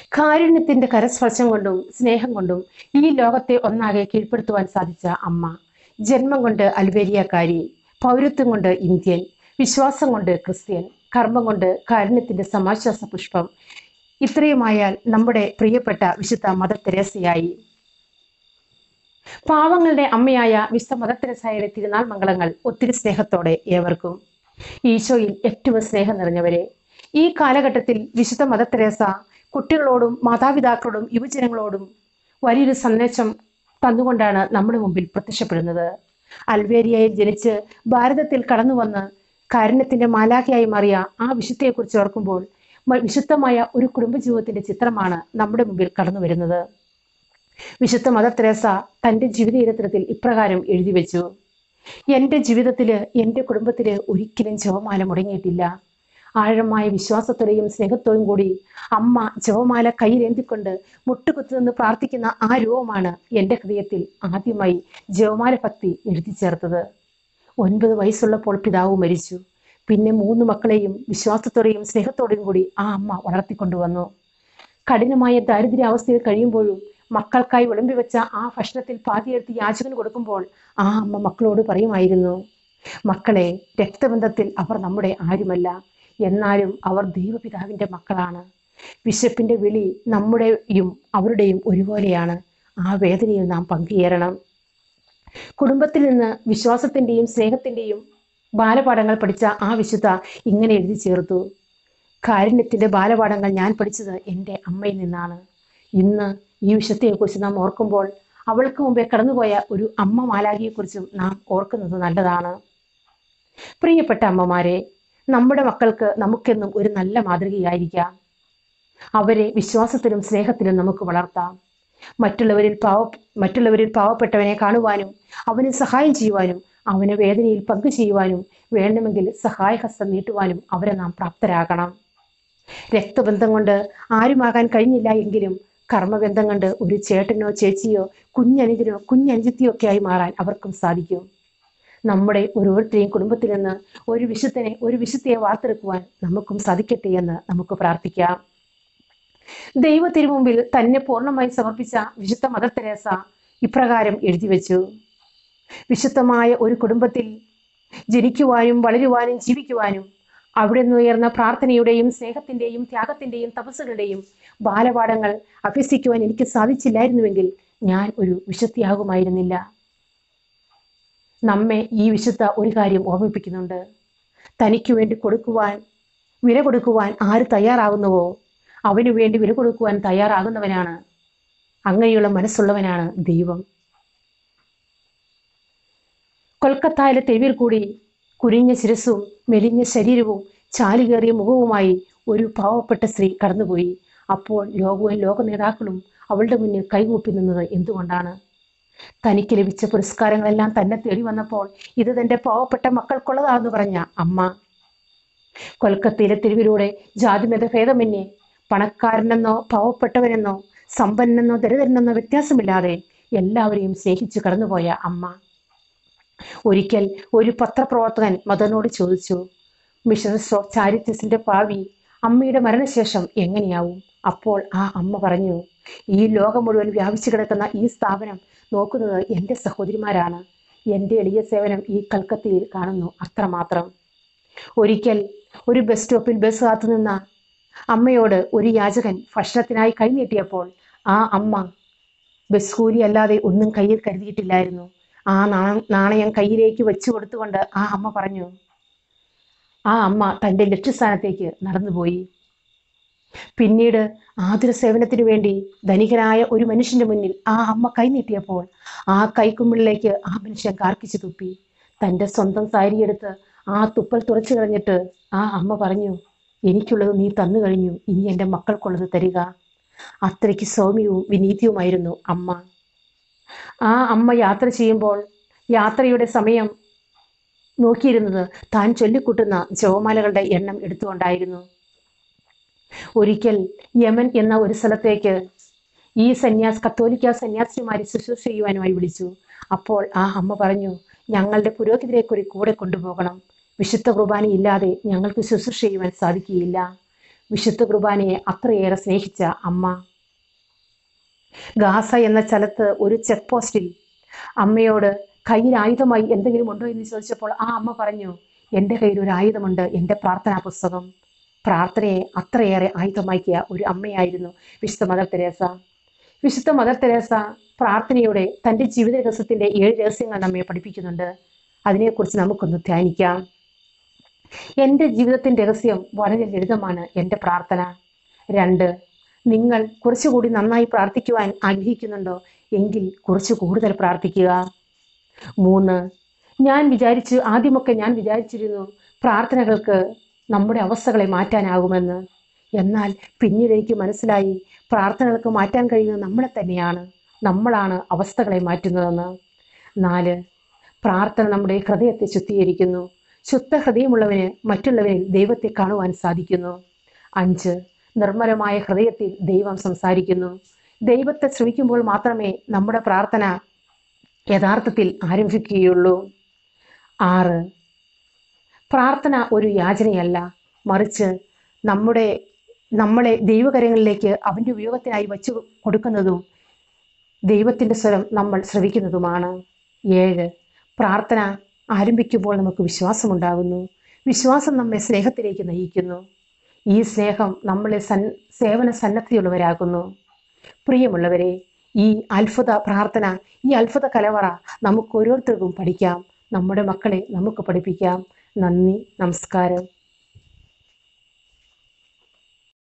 കാരുണ്യത്തിന്റെ കരസ്പർശം കൊണ്ടും സ്നേഹം കൊണ്ടും ഈ ലോകത്തെ ഒന്നാകെ കീഴ്പ്പെടുത്തുവാൻ സാധിച്ച അമ്മ ജന്മം കൊണ്ട് അൽബേരിയക്കാരി പൗരത്വം കൊണ്ട് ഇന്ത്യൻ വിശ്വാസം കൊണ്ട് ക്രിസ്ത്യൻ കർമ്മം കൊണ്ട് കാരുണ്യത്തിന്റെ സമാശ്വാസ പുഷ്പം ഇത്രയുമായാൽ നമ്മുടെ പ്രിയപ്പെട്ട വിശുദ്ധ മദർ തെരേസയായി പാവങ്ങളുടെ അമ്മയായ വിശുദ്ധ മദർ തെരേസയുടെ തിരുനാൾ മംഗളങ്ങൾ ഒത്തിരി സ്നേഹത്തോടെ ഏവർക്കും ഈശോയിൽ ഏറ്റവും സ്നേഹം നിറഞ്ഞവരെ ഈ കാലഘട്ടത്തിൽ വിശുദ്ധ മദർ തെരേസ കുട്ടികളോടും മാതാപിതാക്കളോടും യുവജനങ്ങളോടും വലിയൊരു സന്ദേശം തന്നുകൊണ്ടാണ് നമ്മുടെ മുമ്പിൽ പ്രത്യക്ഷപ്പെടുന്നത് അൽവേരിയയിൽ ജനിച്ച് ഭാരതത്തിൽ കടന്നു വന്ന് കാരുണ്യത്തിന്റെ മാലാഖയായി മാറിയ ആ വിശുദ്ധയെക്കുറിച്ച് ഓർക്കുമ്പോൾ മ- വിശുദ്ധമായ ഒരു കുടുംബജീവിതത്തിന്റെ ചിത്രമാണ് നമ്മുടെ മുമ്പിൽ കടന്നു വരുന്നത് വിശുദ്ധ മദർ തെരേസ തന്റെ ജീവിത ചരിത്രത്തിൽ ഇപ്രകാരം എഴുതി വെച്ചു എൻ്റെ ജീവിതത്തില് എൻ്റെ കുടുംബത്തില് ഒരിക്കലും ജപമാല മുടങ്ങിയിട്ടില്ല ആഴമായ വിശ്വാസത്തോടെയും സ്നേഹത്തോടും കൂടി അമ്മ ജപമാല കയ്യിലേന്തിക്കൊണ്ട് മുട്ടുകുത്തു നിന്ന് പ്രാർത്ഥിക്കുന്ന ആ രൂപമാണ് എൻ്റെ ഹൃദയത്തിൽ ആദ്യമായി ജപമാല ഭക്തി എഴുതി ചേർത്തത് ഒൻപത് വയസ്സുള്ളപ്പോൾ പിതാവ് മരിച്ചു പിന്നെ മൂന്ന് മക്കളെയും വിശ്വാസത്തോടെയും സ്നേഹത്തോടെയും കൂടി ആ അമ്മ വളർത്തിക്കൊണ്ടുവന്നു കഠിനമായ ദാരിദ്ര്യാവസ്ഥയിൽ കഴിയുമ്പോഴും മക്കൾക്കായി വിളമ്പി വെച്ച ആ ഭക്ഷണത്തിൽ പാതിയെടുത്ത് യാചകന് കൊടുക്കുമ്പോൾ ആ അമ്മ മക്കളോട് പറയുമായിരുന്നു മക്കളെ രക്തബന്ധത്തിൽ അവർ നമ്മുടെ ആരുമല്ല എന്നാലും അവർ ദൈവപിതാവിൻ്റെ മക്കളാണ് വിശപ്പിന്റെ വിളി നമ്മുടെയും അവരുടെയും ഒരുപോലെയാണ് ആ വേദനയിൽ നാം പങ്കുചേരണം കുടുംബത്തിൽ നിന്ന് വിശ്വാസത്തിന്റെയും സ്നേഹത്തിന്റെയും ബാലപാഠങ്ങൾ പഠിച്ച ആ വിശുദ്ധ ഇങ്ങനെ എഴുതി ചേർത്തു കാരുണ്യത്തിന്റെ ബാലപാഠങ്ങൾ ഞാൻ പഠിച്ചത് എൻ്റെ അമ്മയിൽ നിന്നാണ് ഇന്ന് ഈ വിശുദ്ധയെക്കുറിച്ച് നാം ഓർക്കുമ്പോൾ അവൾക്ക് മുമ്പേ കടന്നുപോയ ഒരു അമ്മ മാലാഖിയെക്കുറിച്ചും നാം ഓർക്കുന്നത് നല്ലതാണ് പ്രിയപ്പെട്ട അമ്മമാരെ നമ്മുടെ മക്കൾക്ക് നമുക്കെന്നും ഒരു നല്ല മാതൃകയായിരിക്കാം അവരെ വിശ്വാസത്തിലും സ്നേഹത്തിലും നമുക്ക് വളർത്താം മറ്റുള്ളവരിൽ പാവ മറ്റുള്ളവരിൽ പാവപ്പെട്ടവനെ കാണുവാനും അവന് സഹായം ചെയ്യുവാനും അവന് വേദനയിൽ പങ്കു ചെയ്യുവാനും വേണമെങ്കിൽ സഹായഹസ്തം നീട്ടുവാനും അവരെ നാം പ്രാപ്തരാകണം രക്തബന്ധം കൊണ്ട് ആരുമാകാൻ കഴിഞ്ഞില്ല എങ്കിലും കർമ്മബന്ധം കൊണ്ട് ഒരു ചേട്ടനോ ചേച്ചിയോ കുഞ്ഞനുജനോ കുഞ്ഞനുജത്തിയോ ഒക്കെ ആയി മാറാൻ അവർക്കും സാധിക്കും നമ്മുടെ ഓരോരുത്തരെയും കുടുംബത്തിൽ നിന്ന് ഒരു വിശുദ്ധനെ ഒരു വിശുദ്ധയെ വാർത്തെടുക്കുവാൻ നമുക്കും സാധിക്കട്ടെ എന്ന് നമുക്ക് പ്രാർത്ഥിക്കാം ദൈവ തിരുമുമ്പിൽ തന്നെ പൂർണ്ണമായി സമർപ്പിച്ച വിശുദ്ധ മദർ തെരേസ ഇപ്രകാരം എഴുതി വെച്ചു വിശുദ്ധമായ ഒരു കുടുംബത്തിൽ ജനിക്കുവാനും വളരുവാനും ജീവിക്കുവാനും അവിടെ നിന്ന് ഉയർന്ന പ്രാർത്ഥനയുടെയും സ്നേഹത്തിന്റെയും ത്യാഗത്തിന്റെയും തപസ്സുകളുടെയും ബാലപാഠങ്ങൾ അഭ്യസിക്കുവാൻ എനിക്ക് സാധിച്ചില്ലായിരുന്നുവെങ്കിൽ ഞാൻ ഒരു വിശുദ്ധിയാകുമായിരുന്നില്ല നമ്മെ ഈ വിശുദ്ധ ഒരു കാര്യം ഓർമ്മിപ്പിക്കുന്നുണ്ട് തനിക്ക് വേണ്ടി കൊടുക്കുവാൻ വില കൊടുക്കുവാൻ ആര് തയ്യാറാകുന്നുവോ അവനു വേണ്ടി വില കൊടുക്കുവാൻ തയ്യാറാകുന്നവനാണ് അങ്ങനെയുള്ള മനസ്സുള്ളവനാണ് ദൈവം കൊൽക്കത്തയിലെ തെരുവിൽ കൂടി കുനിഞ്ഞ ശിരസും മെലിഞ്ഞ ശരീരവും ചാലുകേറിയ മുഖവുമായി ഒരു പാവപ്പെട്ട സ്ത്രീ കടന്നുപോയി അപ്പോൾ ലോകവും ലോക നേതാക്കളും അവളുടെ മുന്നിൽ കൈകൂപ്പി നിന്നത് എന്തുകൊണ്ടാണ് തനിക്ക് ലഭിച്ച പുരസ്കാരങ്ങളെല്ലാം തന്നെ തേടി വന്നപ്പോൾ ഇത് തന്റെ പാവപ്പെട്ട മക്കൾക്കുള്ളതാണെന്ന് പറഞ്ഞ അമ്മ കൊൽക്കത്തയിലെ തെരുവിലൂടെ ജാതിമത ഭേദമന്യേ പണക്കാരനെന്നോ പാവപ്പെട്ടവനെന്നോ സമ്പന്നനെന്നോ ദരിദ്രനെന്നോ വ്യത്യാസമില്ലാതെ എല്ലാവരെയും സ്നേഹിച്ചു കടന്നുപോയ അമ്മ ഒരിക്കൽ ഒരു പത്രപ്രവർത്തകൻ മദറിനോട് ചോദിച്ചു മിഷണറീസ് ഓഫ് ചാരിറ്റീസിന്റെ ഭാവി അമ്മയുടെ മരണശേഷം എങ്ങനെയാവും അപ്പോൾ ആ അമ്മ പറഞ്ഞു ഈ ലോകം മുഴുവൻ വ്യാപിച്ചു കിടക്കുന്ന ഈ സ്ഥാപനം നോക്കുന്നത് എൻ്റെ സഹോദരിമാരാണ് എൻ്റെ എളിയ സേവനം ഈ കൽക്കത്തയിൽ കാണുന്നു അത്രമാത്രം ഒരിക്കൽ ഒരു ബസ് സ്റ്റോപ്പിൽ ബസ് കാത്തു നിന്ന അമ്മയോട് ഒരു യാചകൻ ഭക്ഷണത്തിനായി കൈനീട്ടിയപ്പോൾ ആ അമ്മ ബസ് കൂലി അല്ലാതെ ഒന്നും കയ്യിൽ കരുതിയിട്ടില്ലായിരുന്നു ആ നാ- നാണയം കയ്യിലേക്ക് വെച്ചു കൊടുത്തുകൊണ്ട് ആ അമ്മ പറഞ്ഞു ആ അമ്മ തൻ്റെ ലക്ഷ്യസ്ഥാനത്തേക്ക് നടന്നുപോയി പിന്നീട് ആതുര സേവനത്തിനു വേണ്ടി ധനികനായ ഒരു മനുഷ്യന്റെ മുന്നിൽ ആ അമ്മ കൈനീട്ടിയപ്പോൾ ആ കൈക്കുമ്പിളിലേക്ക് ആ മനുഷ്യൻ കാർക്കിച്ചു തുപ്പി തൻ്റെ സ്വന്തം സാരിയെടുത്ത് ആ തുപ്പൽ തുറച്ചു കളഞ്ഞിട്ട് ആ അമ്മ പറഞ്ഞു എനിക്കുള്ളത് നീ തന്നു കഴിഞ്ഞു ഇനി എൻ്റെ മക്കൾക്കുള്ളത് തരിക അത്രയ്ക്ക് സൗമ്യവും വിനീതിയുമായിരുന്നു അമ്മ ആ അമ്മ യാത്ര ചെയ്യുമ്പോൾ യാത്രയുടെ സമയം നോക്കിയിരുന്നത് താൻ ചൊല്ലിക്കൂട്ടുന്ന ജവമാലകളുടെ എണ്ണം എടുത്തുകൊണ്ടായിരുന്നു ഒരിക്കൽ യമൻ എന്ന ഒരു സ്ഥലത്തേക്ക് ഈ സന്യാസ് കത്തോലിക്ക സന്യാസിമാരെ ശുശ്രൂഷ ചെയ്യുവാനുമായി വിളിച്ചു അപ്പോൾ ആ അമ്മ പറഞ്ഞു ഞങ്ങളുടെ പുരോഹിതരെ കൂടി കൂടെ കൊണ്ടുപോകണം വിശുദ്ധ കുർബാന ഇല്ലാതെ ഞങ്ങൾക്ക് ശുശ്രൂഷ ചെയ്യുവാൻ സാധിക്കുകയില്ല വിശുദ്ധ കുർബാനയെ അത്രയേറെ സ്നേഹിച്ച അമ്മ ഗാസ എന്ന സ്ഥലത്ത് ഒരു ചെക്ക് പോസ്റ്റിൽ അമ്മയോട് കയ്യിൽ ആയുധമായി എന്തെങ്കിലും ഉണ്ടോ എന്ന് ചോദിച്ചപ്പോൾ ആ അമ്മ പറഞ്ഞു എൻ്റെ കയ്യിൽ ഒരു ആയുധമുണ്ട് എൻ്റെ പ്രാർത്ഥനാ പുസ്തകം പ്രാർത്ഥനയെ അത്രയേറെ ആയുധമാക്കിയ ഒരു അമ്മയായിരുന്നു വിശുദ്ധ മദർ തെരേസ വിശുദ്ധ മദർ തെരേസ പ്രാർത്ഥനയുടെ തൻ്റെ ജീവിത രഹസ്യത്തിൻ്റെ ഏഴ് രഹസ്യങ്ങൾ നമ്മെ പഠിപ്പിക്കുന്നുണ്ട് അതിനെക്കുറിച്ച് നമുക്കൊന്ന് ധ്യാനിക്കാം എൻ്റെ ജീവിതത്തിൻ്റെ രഹസ്യം വളരെ ലളിതമാണ് എൻ്റെ പ്രാർത്ഥന രണ്ട് നിങ്ങൾ കുറച്ചുകൂടി നന്നായി പ്രാർത്ഥിക്കുവാൻ ആഗ്രഹിക്കുന്നുണ്ടോ എങ്കിൽ കുറച്ച് കൂടുതൽ പ്രാർത്ഥിക്കുക മൂന്ന് ഞാൻ വിചാരിച്ചു ആദ്യമൊക്കെ ഞാൻ വിചാരിച്ചിരുന്നു പ്രാർത്ഥനകൾക്ക് നമ്മുടെ അവസ്ഥകളെ മാറ്റാനാകുമെന്ന് എന്നാൽ പിന്നീട് എനിക്ക് മനസ്സിലായി പ്രാർത്ഥനകൾക്ക് മാറ്റാൻ കഴിയുന്നത് നമ്മളെ തന്നെയാണ് നമ്മളാണ് അവസ്ഥകളെ മാറ്റുന്നതെന്ന് നാല് പ്രാർത്ഥന നമ്മുടെ ഹൃദയത്തെ ശുദ്ധീകരിക്കുന്നു ശുദ്ധ ഹൃദയമുള്ളവന് മറ്റുള്ളവരിൽ ദൈവത്തെ കാണുവാൻ സാധിക്കുന്നു അഞ്ച് നിർമ്മലമായ ഹൃദയത്തിൽ ദൈവം സംസാരിക്കുന്നു ദൈവത്തെ ശ്രമിക്കുമ്പോൾ മാത്രമേ നമ്മുടെ പ്രാർത്ഥന യഥാർത്ഥത്തിൽ ആരംഭിക്കുകയുള്ളൂ ആറ് പ്രാർത്ഥന ഒരു യാചനയല്ല മറിച്ച് നമ്മുടെ നമ്മളെ ദൈവകരങ്ങളിലേക്ക് അവൻ്റെ ഉപയോഗത്തിനായി വച്ചു കൊടുക്കുന്നതും ദൈവത്തിൻ്റെ സ്വരം നമ്മൾ ശ്രവിക്കുന്നതുമാണ് ഏഴ് പ്രാർത്ഥന ആരംഭിക്കുമ്പോൾ നമുക്ക് വിശ്വാസമുണ്ടാകുന്നു വിശ്വാസം നമ്മെ സ്നേഹത്തിലേക്ക് നയിക്കുന്നു ഈ സ്നേഹം നമ്മളെ സൻ സേവന സന്നദ്ധയുള്ളവരാകുന്നു പ്രിയമുള്ളവരെ ഈ അത്ഭുത പ്രാർത്ഥന ഈ അത്ഭുത കലവറ നമുക്ക് ഓരോരുത്തർക്കും പഠിക്കാം നമ്മുടെ മക്കളെ നമുക്ക് പഠിപ്പിക്കാം നന്ദി നമസ്കാരം